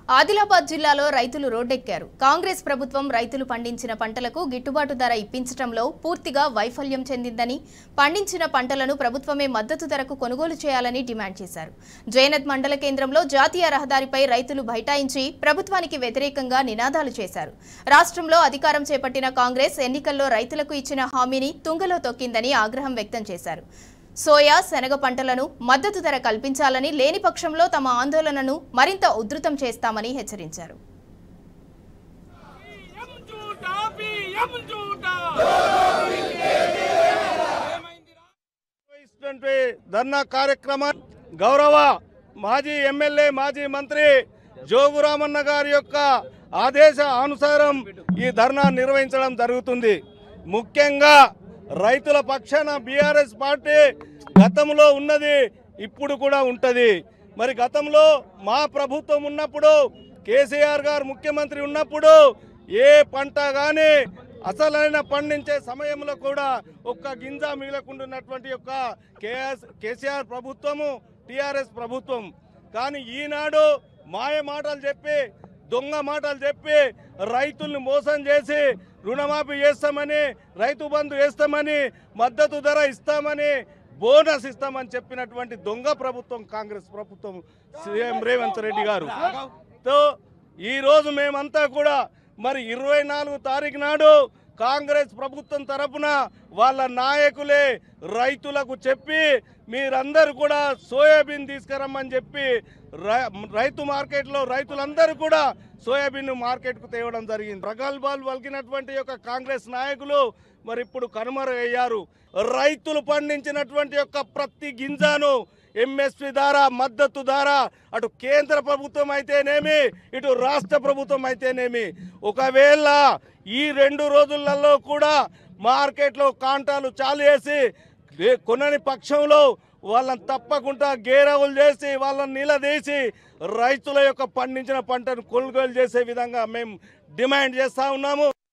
ఆదిలాబాద్ జిల్లాలో రైతులు రోడ్డెక్కారు కాంగ్రెస్ ప్రభుత్వం రైతులు పండించిన పంటలకు గిట్టుబాటు ధర ఇప్పించడంలో పూర్తిగా వైఫల్యం చెందిందని పండించిన పంటలను ప్రభుత్వమే మద్దతు ధరకు కొనుగోలు చేయాలని డిమాండ్ చేశారు జయనత్ మండల కేంద్రంలో జాతీయ రహదారిపై రైతులు బైఠాయించి ప్రభుత్వానికి వ్యతిరేకంగా నినాదాలు చేశారు రాష్ట్రంలో అధికారం చేపట్టిన కాంగ్రెస్ ఎన్నికల్లో రైతులకు ఇచ్చిన హామీని తుంగలో తొక్కిందని ఆగ్రహం వ్యక్తం చేశారు సోయా శనగ పంటలను మద్దతు ధర కల్పించాలని లేని పక్షంలో తమ ఆందోళనను మరింత ఉధృతం చేస్తామని హెచ్చరించారు ఎం చూట బియ్యం చూట నిర్వహిస్తున్నటువంటి ధర్నా కార్యక్రమం గౌరవ మాజీ ఎమ్మెల్యే మాజీ మంత్రి జోగురామన్న గారి యొక్క ఆదేశ అనుసారం ఈ ధర్నా నిర్వహించడం జరుగుతుంది ముఖ్యంగా రైతుల పక్షాన బీఆర్ఎస్ పార్టీ గతంలో ఉన్నది ఇప్పుడు కూడా ఉంటది మరి గతంలో మా ప్రభుత్వం ఉన్నప్పుడు కేసీఆర్ గారు ముఖ్యమంత్రి ఉన్నప్పుడు ఏ పంట కానీ అసలైన పండించే సమయంలో కూడా ఒక్క గింజ మిగలకుంటున్నటువంటి యొక్క కేఎస్ కేసీఆర్ ప్రభుత్వము టిఆర్ఎస్ ప్రభుత్వం కానీ ఈనాడు మాయ మాటలు చెప్పి దొంగ మాటలు చెప్పి రైతుల్ని మోసం చేసి రుణమాఫీ చేస్తామని రైతు బంధు వేస్తామని మద్దతు ధర ఇస్తామని బోనస్ ఇస్తామని చెప్పినటువంటి దొంగ ప్రభుత్వం కాంగ్రెస్ ప్రభుత్వం సీఎం రేవంత్ రెడ్డి గారు తో ఈ రోజు మేమంతా కూడా మరి ఇరవై నాలుగు తారీఖు నాడు కాంగ్రెస్ ప్రభుత్వం తరపున వాళ్ళ నాయకులే రైతులకు చెప్పి మీరందరూ కూడా సోయాబీన్ తీసుకురమ్మని చెప్పి రై- రైతు మార్కెట్లో రైతులందరూ కూడా సోయాబీన్ మార్కెట్కు తేవడం జరిగింది ప్రగల్భాలు పలికినటువంటి యొక్క కాంగ్రెస్ నాయకులు మరి ఇప్పుడు కనుమరుగయ్యారు రైతులు పండించినటువంటి యొక్క ప్రతి గింజను ఎంఎస్పి ద్వారా మద్దతు ద్వారా అటు కేంద్ర ప్రభుత్వం అయితేనేమి ఇటు రాష్ట్ర ప్రభుత్వం అయితేనేమి ఒకవేళ ఈ రెండు రోజులలో కూడా మార్కెట్లో కాంటాలు చాలు చేసి లే- కొనని పక్షంలో వాళ్ళని తప్పకుండా గేరవులు చేసి వాళ్ళని నిలదీసి రైతుల యొక్క పండించిన పంటను కొనుగోలు చేసే విధంగా మేము డిమాండ్ చేస్తా ఉన్నాము